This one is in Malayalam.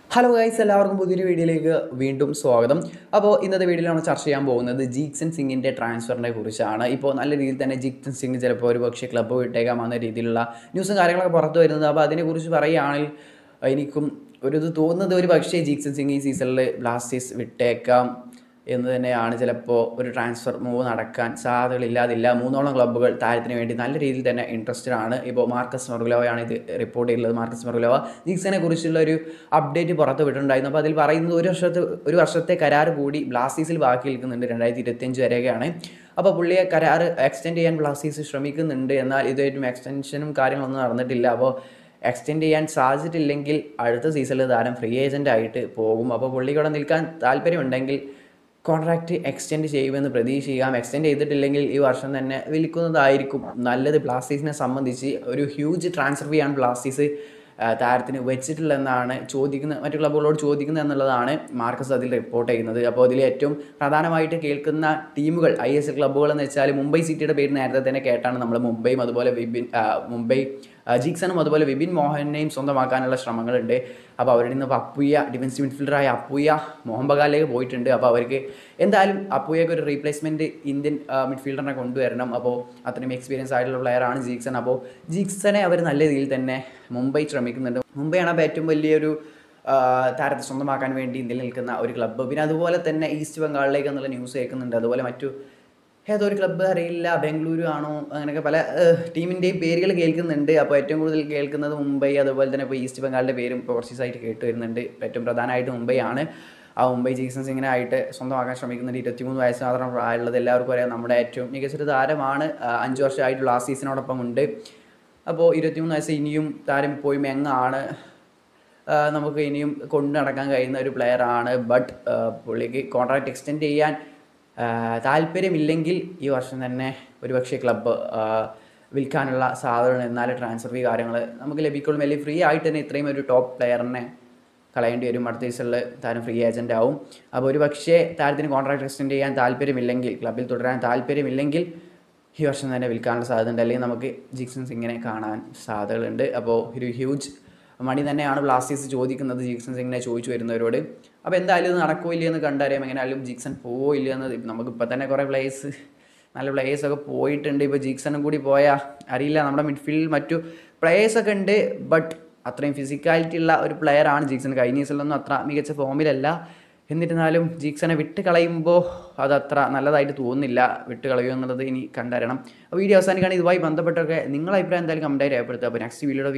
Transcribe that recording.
ഹലോ ഗൈസ് എല്ലാവർക്കും പുതിയൊരു വീഡിയോയിലേക്ക് വീണ്ടും സ്വാഗതം അപ്പോൾ ഇന്നത്തെ വീഡിയോയിൽ നമ്മൾ ചർച്ച ചെയ്യാൻ പോകുന്നത് ജീക്സൺ സിംഗിൻ്റെ ട്രാൻസ്ഫറിനെ കുറിച്ചാണ് ഇപ്പോൾ നല്ല രീതിയിൽ തന്നെ ജീക്സൺ സിംഗ് ചിലപ്പോൾ ഒരു പക്ഷേ ക്ലബ്ബ് വിട്ടേക്കാമെന്ന രീതിയിലുള്ള ന്യൂസും കാര്യങ്ങളൊക്കെ പുറത്തു വരുന്നത് അപ്പോൾ അതിനെക്കുറിച്ച് പറയുകയാണെങ്കിൽ എനിക്കും ഒരു ഇത് തോന്നുന്നത് ഒരു പക്ഷേ ജീക്സൺ സിംഗ് ഈ സീസണിൽ ബ്ലാസ്റ്റേഴ്സ് വിട്ടേക്കാം എന്ന് തന്നെയാണ് ചിലപ്പോൾ ഒരു ട്രാൻസ്ഫർ മൂവ് നടക്കാൻ സാധ്യതകളില്ലാതില്ല മൂന്നോളം ക്ലബ്ബുകൾ താരത്തിന് വേണ്ടി നല്ല രീതിയിൽ തന്നെ ഇൻട്രസ്റ്റഡ് ആണ് ഇപ്പോൾ മാർക്കസ് മെർഗുലോവയാണ് ഇത് റിപ്പോർട്ട് ചെയ്തിട്ടുള്ളത് മാർക്കസ് മെർഗുലോവ ജീക്സനെ കുറിച്ചുള്ള ഒരു അപ്ഡേറ്റ് പുറത്ത് വിട്ടിട്ടുണ്ടായിരുന്നു അപ്പോൾ അതിൽ പറയുന്നത് ഒരു വർഷത്തെ ഒരു വർഷത്തെ കരാർ കൂടി ബ്ലാസ്റ്റേഴ്സിൽ ബാക്കി നിൽക്കുന്നുണ്ട് രണ്ടായിരത്തി ഇരുപത്തിയഞ്ച് വരെയൊക്കെയാണ് അപ്പോൾ പുള്ളിയെ കരാർ എക്സ്റ്റെൻഡ് ചെയ്യാൻ ബ്ലാസ്റ്റേഴ്സ് ശ്രമിക്കുന്നുണ്ട് എന്നാൽ ഇതുമായിട്ടും എക്സ്റ്റൻഷനും കാര്യങ്ങളൊന്നും നടന്നിട്ടില്ല അപ്പോൾ എക്സ്റ്റെൻഡ് ചെയ്യാൻ സാധിച്ചിട്ടില്ലെങ്കിൽ അടുത്ത സീസണിൽ താരം ഫ്രീ ഏജൻ്റ് ആയിട്ട് പോകും അപ്പോൾ പുള്ളിക്ക് അവിടെ നിൽക്കാൻ താല്പര്യമുണ്ടെങ്കിൽ കോൺട്രാക്റ്റ് എക്സ്റ്റെൻഡ് ചെയ്യുമെന്ന് പ്രതീക്ഷിക്കാം എക്സ്റ്റെൻഡ് ചെയ്തിട്ടില്ലെങ്കിൽ ഈ വർഷം തന്നെ വിൽക്കുന്നതായിരിക്കും നല്ലത് ബ്ലാസ്റ്റേഴ്സിനെ സംബന്ധിച്ച് ഒരു ഹ്യൂജ് ട്രാൻസ്ഫർ ഫീ ആണ് ബ്ലാസ്റ്റേഴ്സ് ആ, താരത്തിന് വെച്ചിട്ടുള്ളതെന്നാണ് ചോദിക്കുന്നത് മറ്റു ക്ലബ്ബുകളോട് ചോദിക്കുന്നത് എന്നുള്ളതാണ് മാർക്കസ് അതിൽ റിപ്പോർട്ട് ചെയ്യുന്നത് അപ്പോൾ അതിൽ ഏറ്റവും പ്രധാനമായിട്ട് കേൾക്കുന്ന ടീമുകൾ ഐ എസ് എൽ ക്ലബ്ബുകൾ എന്ന് വെച്ചാൽ മുംബൈ സിറ്റിയുടെ പേര് നേരത്തെ തന്നെ കേട്ടാണ് നമ്മൾ മുംബൈയും അതുപോലെ വിപിൻ ആ, മുംബൈ ആ, ജീക്സണും അതുപോലെ വിപിൻ മോഹനെയും സ്വന്തമാക്കാനുള്ള ശ്രമങ്ങളുണ്ട് അപ്പോൾ അവരുടെ നിന്ന് അപ്പുയ ഡിഫൻസ് മിഡ്ഫീൽഡറായ അപ്പുയ മോഹൻ ബഗാലിലേക്ക് പോയിട്ടുണ്ട് അപ്പോൾ അവർക്ക് എന്തായാലും അപ്പുയക്ക് ഒരു റീപ്ലേസ്മെൻറ്റ് ഇന്ത്യൻ മിഡ്ഫീൽഡറിനെ കൊണ്ടുവരണം അപ്പോൾ അത്രയും എക്സ്പീരിയൻസ് ആയിട്ടുള്ള പ്ലെയറാണ് ജീക്സൺ അപ്പോൾ ജീക്സനെ അവർ നല്ല രീതിയിൽ തന്നെ മുംബൈ ശ്രമിക്കുന്നുണ്ട് മുംബൈയാണ് അപ്പോൾ ഏറ്റവും വലിയൊരു ആ, താരത്തെ സ്വന്തമാക്കാൻ വേണ്ടി ഇന്ത്യയിൽ നിൽക്കുന്ന ഒരു ക്ലബ്ബ് പിന്നെ അതുപോലെ തന്നെ ഈസ്റ്റ് ബംഗാളിലേക്ക് എന്നുള്ള ന്യൂസ് കേൾക്കുന്നുണ്ട് അതുപോലെ മറ്റു ഏതോ ഒരു ക്ലബ്ബ് അറിയില്ല ബാംഗ്ലൂരു ആണോ അങ്ങനെയൊക്കെ പല ടീമിൻ്റെയും പേരുകൾ കേൾക്കുന്നുണ്ട് അപ്പോൾ ഏറ്റവും കൂടുതൽ കേൾക്കുന്നത് മുംബൈ അതുപോലെ തന്നെ ഇപ്പോൾ ഈസ്റ്റ് ബംഗാളിൻ്റെ പേരും ഇപ്പോൾ കുറച്ച് ദിവസമായിട്ട് കേട്ട് വരുന്നുണ്ട് ഏറ്റവും പ്രധാനമായിട്ട് മുംബൈ ആണ് ആ മുംബൈ ജീസൺ സിംഗിനെ ആയിട്ട് സ്വന്തമാക്കാൻ ശ്രമിക്കുന്നുണ്ട് ഇരുപത്തിമൂന്ന് വയസ്സ് മാത്രം പ്രായമുള്ളത് എല്ലാവർക്കും അറിയാം നമ്മുടെ ഏറ്റവും മികച്ചൊരു താരമാണ് ആ, അഞ്ച് വർഷമായിട്ട് ലാസ്റ്റ് സീസണോടൊപ്പം ഉണ്ട് അപ്പോൾ ഇരുപത്തിമൂന്ന് വയസ്സ് ഇനിയും താരം ഇപ്പോഴും യങ്ങാണ് ആ, നമുക്ക് ഇനിയും കൊണ്ടു നടക്കാൻ കഴിയുന്ന ഒരു player ആണ് ബട്ട് പുള്ളിക്ക് കോൺട്രാക്ട് എക്സ്റ്റെൻഡ് ചെയ്യാൻ ആ, താല്പര്യമില്ലെങ്കിൽ ഈ വർഷം തന്നെ ഒരുപക്ഷെ ക്ലബ്ബ് വിൽക്കാനുള്ള സാധ്യതകൾ എന്നാലും ട്രാൻസ്ഫർ ഫീ കാര്യങ്ങൾ നമുക്ക് ലഭിക്കുള്ളൂ അല്ലെങ്കിൽ ഫ്രീ ആയിട്ട് തന്നെ ഇത്രയും ഒരു ടോപ്പ് പ്ലെയറിനെ കളയേണ്ടി വരും അടുത്ത സീസണിൽ താരം ഫ്രീ ഏജൻ്റ് ആവും അപ്പോൾ ഒരു പക്ഷേ താരത്തിന് കോൺട്രാക്ട് എക്സ്റ്റെൻഡ് ചെയ്യാൻ താല്പര്യമില്ലെങ്കിൽ ക്ലബ്ബിൽ തുടരാൻ താല്പര്യമില്ലെങ്കിൽ ഈ വർഷം തന്നെ വിൽക്കാനുള്ള സാധ്യത ഉണ്ട് അല്ലെങ്കിൽ നമുക്ക് ജിക്സൺ സിംഗിനെ കാണാൻ സാധ്യതകളുണ്ട് അപ്പോൾ ഒരു ഹ്യൂജ് മണി തന്നെയാണ് ബ്ലാസ്റ്റേഴ്സ് ചോദിക്കുന്നത് ജിക്സൺ സിംഗിനെ ചോദിച്ചു വരുന്നവരോട് അപ്പോൾ എന്തായാലും ഇത് നടക്കോ ഇല്ലയെന്ന് കണ്ടറിയാം എങ്ങനെയായാലും ജിക്സൺ പോവോ ഇല്ലയെന്ന് നമുക്കിപ്പോൾ തന്നെ കുറേ പ്ലേയേഴ്സ് നല്ല പ്ലേയേഴ്സ് ഒക്കെ പോയിട്ടുണ്ട് ഇപ്പോൾ ജിക്സണും കൂടി പോയാൽ അറിയില്ല നമ്മുടെ മിഡ്ഫീൽഡിൽ മറ്റു പ്ലേയേഴ്സ് ഒക്കെ ഉണ്ട് ബട്ട് അത്രയും ഫിസിക്കാലിറ്റി ഉള്ള ഒരു player ആണ് ജിക്സൺ കഴിഞ്ഞ സീസണിലൊന്നും അത്ര മികച്ച ഫോമിലല്ല എന്നിരുന്നാലും ജീക്സനെ വിട്ട് കളയുമ്പോൾ അത് അത്ര നല്ലതായിട്ട് തോന്നുന്നില്ല വിട്ട് കളയുമോ എന്നുള്ളത് ഇനി കണ്ടറിയണം അപ്പോൾ വീഡിയോ അവസാനിക്കുകയാണ് ഇതുമായി ബന്ധപ്പെട്ടൊക്കെ നിങ്ങളുടെ അഭിപ്രായം എന്തായാലും കമൻറ്റായി രേഖപ്പെടുത്തുക അപ്പോൾ നെക്സ്റ്റ് വീഡിയോയുടെ